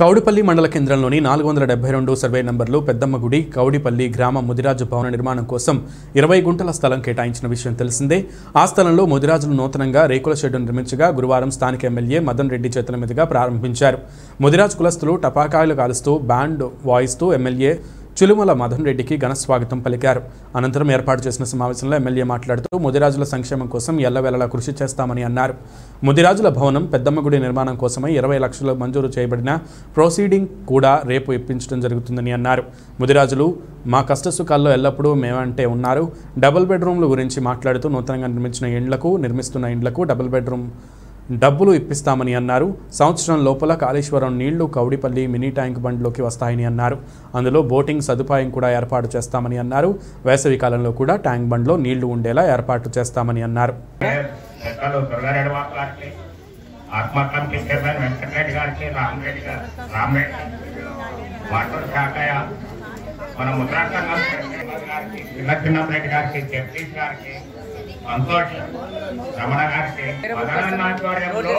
కౌడిపల్లి మండల కేంద్రంలోని నాలుగు వందల డెబ్బై రెండు సర్వే నంబర్లు పెద్దమ్మ గుడి కౌడిపల్లి గ్రామ ముదిరాజు భవన నిర్మాణం కోసం ఇరవై గుంటల స్థలం కేటాయించిన విషయం తెలిసిందే ఆ స్థలంలో ముదిరాజులు నూతనంగా రేకుల షెడ్డు నిర్మించగా గురువారం స్థానిక ఎమ్మెల్యే మదన్ రెడ్డి చేతుల మీదుగా ప్రారంభించారు ముదిరాజు కులస్తులు టపాకాయలు కాలుస్తూ బ్యాండ్ వాయిస్తూ ఎమ్మెల్యే చులుమల మదన్ రెడ్డికి ఘన స్వాగతం పలికారు అనంతరం ఏర్పాటు చేసిన సమావేశంలో ఎమ్మెల్యే మాట్లాడుతూ ముదిరాజుల సంక్షేమం కోసం ఎల్లవేళలా కృషి చేస్తామని అన్నారు ముదిరాజుల భవనం పెద్దమ్మగుడి నిర్మాణం కోసమై ఇరవై లక్షలు మంజూరు చేయబడిన ప్రొసీడింగ్ కూడా రేపు ఇప్పించడం జరుగుతుందని అన్నారు ముదిరాజులు మా కష్టసుఖాల్లో ఎల్లప్పుడూ మేమంటే ఉన్నారు డబుల్ బెడ్రూమ్ల గురించి మాట్లాడుతూ నూతనంగా నిర్మించిన ఇండ్లకు నిర్మిస్తున్న ఇండ్లకు డబుల్ బెడ్రూమ్ డబ్బులు ఇప్పిస్తామని అన్నారు సంవత్సరం లోపల కాళేశ్వరం నీళ్లు కౌడిపల్లి మినీ ట్యాంక్ బండ్లోకి వస్తాయని అన్నారు అందులో బోటింగ్ సదుపాయం కూడా ఏర్పాటు చేస్తామని అన్నారు వేసవి కాలంలో కూడా ట్యాంక్ బండ్లో నీళ్లు ఉండేలా ఏర్పాటు చేస్తామని అన్నారు పెద్దలు దుర్గారెడ్డి బాబు గారికి ఆత్మ కమిటీ చైర్మన్ వెంకటరెడ్డి గారికి రామరెడ్డి గారు రామరెడ్డి వాటర్ శాఖయ మన ముద్రాసంఘం ప్రెసిడెంట్ గారికి చిన్న చిన్నరెడ్డి గారికి జగదీష్ గారికి సంతోష్ రమణ గారికి మదనన్న ఆధ్వర్యంలో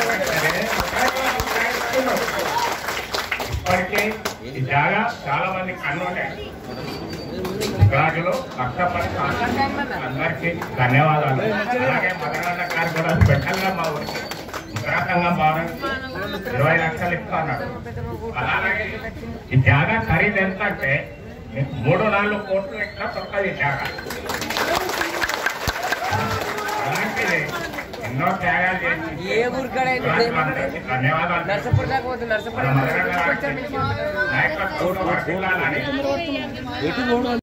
ఇప్పటికీ ఈ జాగా చాలా మంది కన్నుండే రాజులు కష్టపడి అందరికీ ధన్యవాదాలు అలాగే మదనన్న గారు కూడా స్పెషల్ గా మా ఊరికి ఉత్తరాఖంగా భవనం ఇరవై లక్షలు ఇస్తున్నారు అలాగే ఈ జాగా ఖరీదు ఎంత అంటే మూడు నాలుగు కోట్లు ఎట్లా దొరకదు ఈ జాగా అలాంటిది ఎన్నో త్యాగాలు చేసి ఏ ఊరికాడైనా ఉత్తరాఖండ్ ధన్యవాదాలు నర్సపూర్ దాకా పోతే మన నర్సపూర్ మదనన్న గారికి నాయకత్వంలో వర్ధిల్లాలని